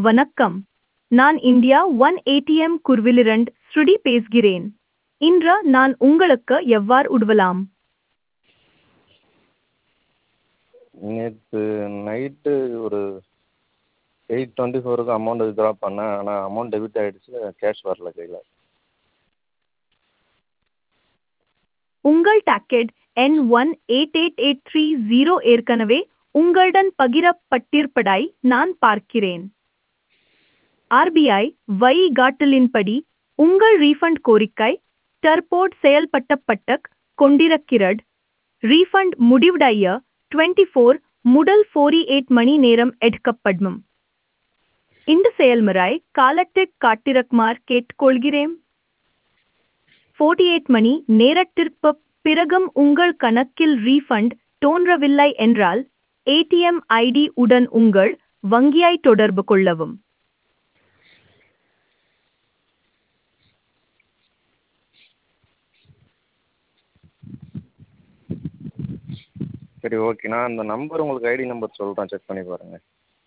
வணக்கம் நான் India one ATM குர்விலிரண்ட் ஸ்ருடி பேசுகிறேன் இன்று நான் உங்களுக்கு எவ்வாறு உதவலாம் நேற்று நைட்டு ஒரு எயிட் டுவெண்ட்டி ஃபோருக்கு அமௌண்ட் வித்ட்ரா பண்ணேன் ஆனால் அமௌண்ட் டெபிட் ஆகிடுச்சு கேஷ் வரல கையில் உங்கள் டாக்கெட் என் one eight eight eight three zero ஏற்கனவே உங்களுடன் பகிரப்பட்டிருப்பதாய் நான் பார்க்கிறேன் ஆர்பிஐ வழிகாட்டலின்படி உங்கள் ரீஃபண்ட் கோரிக்கை தற்போது செயல்பட்டப்பட்ட கொண்டிருக்கிறது ரீஃபண்ட் முடிவடைய டுவெண்ட்டி ஃபோர் முதல் ஃபோரி எயிட் மணி நேரம் எடுக்கப்படும் இந்த செயல்முறை காலத்திற்கு காட்டிருக்குமாறு கேட்டுக்கொள்கிறேன் ஃபோர்ட்டி எயிட் மணி நேரத்திற்கு பிறகும் உங்கள் கணக்கில் ரீஃபண்ட் தோன்றவில்லை என்றால் ஏடிஎம் ஐடி உடன் உங்கள் வங்கியை தொடர்பு கொள்ளவும் சரி ஓகே நான் அந்த நம்பர் உங்களுக்கு ஐடி நம்பர் சொல்கிறேன் செக் பண்ணி பாருங்கள்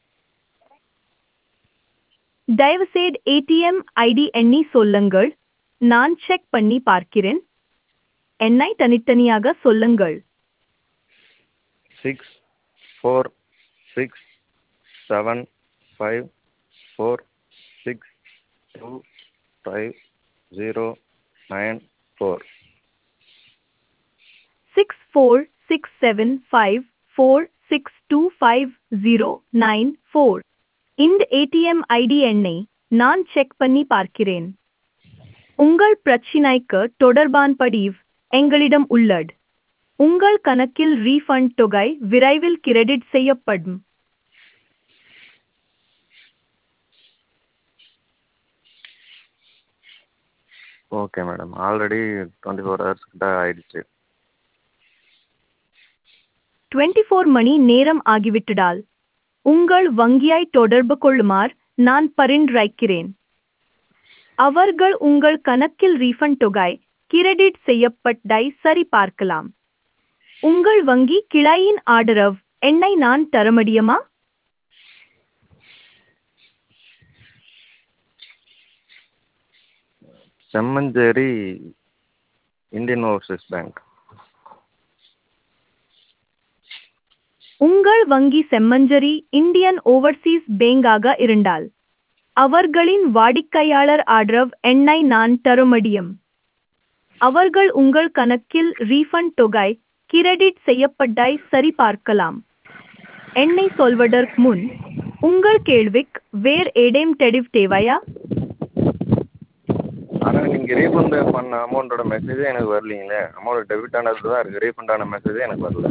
தயவுசெய்து ஏடிஎம் ஐடி எண்ணி சொல்லுங்கள் நான் செக் பண்ணி பார்க்கிறேன் எண்ணை தனித்தனியாக சொல்லுங்கள் six four six seven five four six two five zero nine four six four six seven five four six two five zero nine four இந்த ஏடிஎம் ஐடி எண்ணை நான் செக் பண்ணி பார்க்கிறேன் உங்கள் பிரச்சினைக்கு தொடர்பான படிவ் எங்களிடம் உள்ளது உங்கள் கணக்கில் ரீஃபண்ட் தொகை விரைவில் கிரெடிட் செய்யப்படும் okay madam already twenty four hours கிட்ட ஆயிடுச்சு டுவெண்ட்டி ஃபோர் மணி நேரம் ஆகிவிட்டதால் உங்கள் வங்கியை தொடர்பு கொள்ளுமாறு நான் பரிந்துரைக்கிறேன் அவர்கள் உங்கள் கணக்கில் ரீஃபண்ட் தொகை கிரெடிட் செய்யப்பட்டதை சரிபார்க்கலாம் உங்கள் வங்கி கிளையின் ஆதரவு எண்ணை நான் தர முடியுமா செம்மஞ்சேரி இந்தியன் ஓவர்சீஸ் பேங்க் உங்கள் வங்கி செம்மஞ்சரி இந்தியன் ஓவர்சீஸ் பேங்காக இருந்தால் அவர்களின் வாடிக்கையாளர் ஆதரவு எண்ணை நான் தர முடியும் அவர்கள் உங்கள் கணக்கில் ரீஃபண்ட் தொகை கிரெடிட் செய்யப்பட்டதை சரிபார்க்கலாம் எண்ணை சொல்வதற்கு முன் உங்கள் கேள்விக்கு வேறு ஏதேனும் தெளிவு தேவையா ஆனால் நீங்கள் ரீஃபண்ட் பண்ண அமௌண்ட்டோட மெசேஜே எனக்கு வரலீங்களே அமௌண்ட் டெபிட் ஆனது தான் இருக்குது ரீஃபண்ட் ஆன மெசேஜே எனக்கு வரல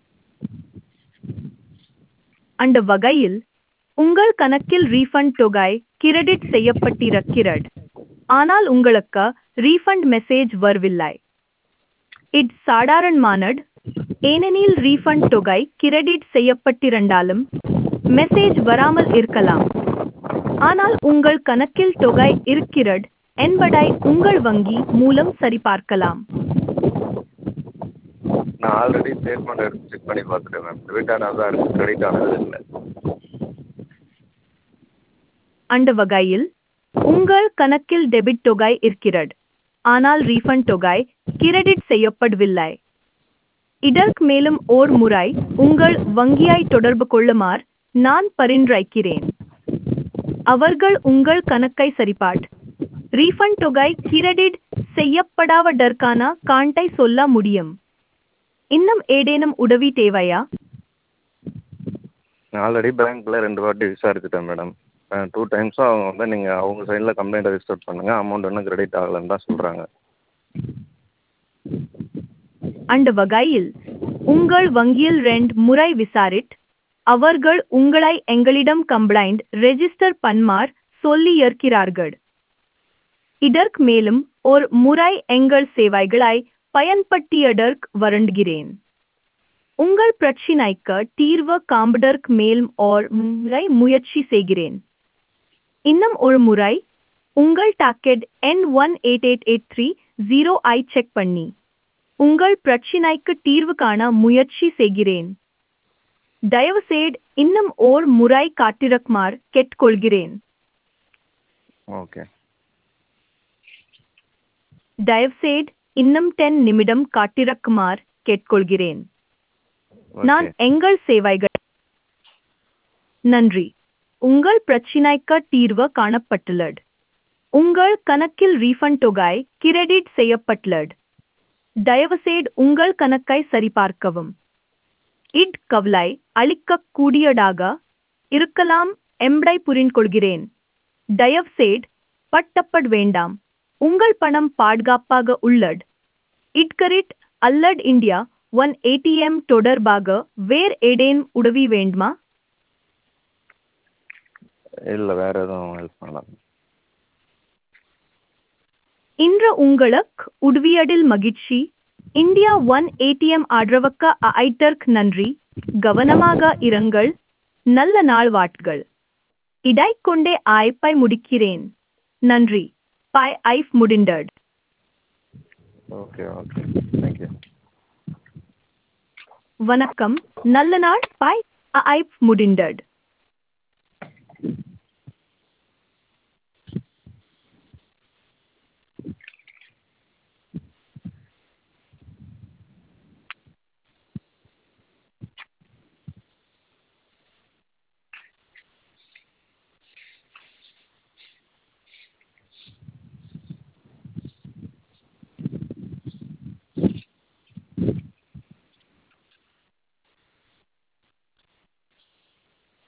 அந்த வகையில் உங்கள் கணக்கில் ரீஃபண்ட் தொகை கிரெடிட் செய்யப்பட்டிருக்கிறது ஆனால் உங்களுக்கு ரீஃபண்ட் மெசேஜ் வரவில்லை இது சாதாரணமானது ஏனெனில் ரீஃபண்ட் தொகை கிரெடிட் செய்யப்பட்டிருந்தாலும் மெசேஜ் வராமல் இருக்கலாம் ஆனால் உங்கள் கணக்கில் தொகை இருக்கிறது என்பதை உங்கள் வங்கி மூலம் சரிபார்க்கலாம் நான் ஆல்ரெடி ஸ்டேட்மெண்ட் எடுத்து செக் பண்ணி பார்த்துட்டேன் மேம் டெபிட் ஆனது தான் இருக்குது கிரெடிட் ஆனது இல்லை அந்த வகையில் உங்கள் கணக்கில் டெபிட் தொகை இருக்கிறது ஆனால் ரீஃபண்ட் தொகை கிரெடிட் செய்யப்படவில்லை இதற்கு மேலும் ஓர் முறை உங்கள் வங்கியை தொடர்பு கொள்ளுமாறு நான் பரிந்துரைக்கிறேன் அவர்கள் உங்கள் கணக்கை சரிபார்த்து ரீஃபண்ட் தொகை கிரெடிட் செய்யப்படாவதற்கான காண்டை சொல்ல முடியும் இன்னும் ஏதேனும் உதவி தேவையா நான் ஆல்ரெடி பேங்க்கில் ரெண்டு வாட்டி விசாரிச்சுட்டேன் மேடம் டூ டைம்ஸும் அவங்க வந்து நீங்கள் அவங்க சைடில் கம்ப்ளைண்ட் ரெஜிஸ்டர் பண்ணுங்கள் அமௌண்ட் இன்னும் கிரெடிட் ஆகலைன்னு தான் சொல்கிறாங்க அந்த வகையில் உங்கள் வங்கியில் ரெண்டு முறை விசாரிட் அவர்கள் உங்களை எங்களிடம் கம்ப்ளைண்ட் ரெஜிஸ்டர் பண்ணுமாறு சொல்லி இருக்கிறார்கள் இதற்கு மேலும் ஒரு முறை எங்கள் சேவைகளை பயன்படுத்தியதற்கு வருந்துகிறேன் உங்கள் பிரச்சினைக்கு தீர்வு காண்பதற்கு மேலும் ஒரு முறை முயற்சி செய்கிறேன் இன்னும் ஒரு முறை உங்கள் டாக்கெட் என் one eight eight eight three zero ஐ செக் பண்ணி உங்கள் பிரச்சினைக்கு தீர்வு காண முயற்சி செய்கிறேன் தயவுசெய்து இன்னும் ஓர் முறை காட்டிரக்குமாறு கேட்டுக்கொள்கிறேன் ஓகே தயவுசெய்து இன்னும் டென் நிமிடம் காட்டிரக்குமாறு கேட்டுக்கொள்கிறேன் நான் ஓகே எங்கள் சேவைகள் நன்றி உங்கள் பிரச்சினைக்கு தீர்வு காணப்பட்டுள்ளது உங்கள் கணக்கில் ரீஃபண்ட் தொகை கிரெடிட் செய்யப்பட்டுள்ளது தயவுசெய்து உங்கள் கணக்கை சரிபார்க்கவும் இட் கவலை அளிக்கக்கூடியதாக இருக்கலாம் என்பதை புரிந்துகொள்கிறேன் தயவுசெய்து பட்டப்பட வேண்டாம் உங்கள் பணம் பாதுகாப்பாக உள்ளது இட்கரிட் அல்லட் இந்தியா ஒன் ஏடிஎம் தொடர்பாக வேறு ஏதேனும் உதவி வேண்டுமா இல்லை வேறு எதுவும் ஹெல்ப் பண்ணலாம் இன்று உங்களுக்கு உதவியதில் மகிழ்ச்சி இந்தியா ஒன் ஏடிஎம் ஆதரவுக்கு ஐட்டர்க் நன்றி கவனமாக இருங்கள் நல்ல நாள் வாட்கள் இடைக்கொண்டே ஆய்ப்பை முடிக்கிறேன் நன்றி பை ஐஃப் முடிண்டட் ஓகே ஓகே தேங்க்யூ வணக்கம் நல்ல நாள் பை ஐஃப் முடிண்டட்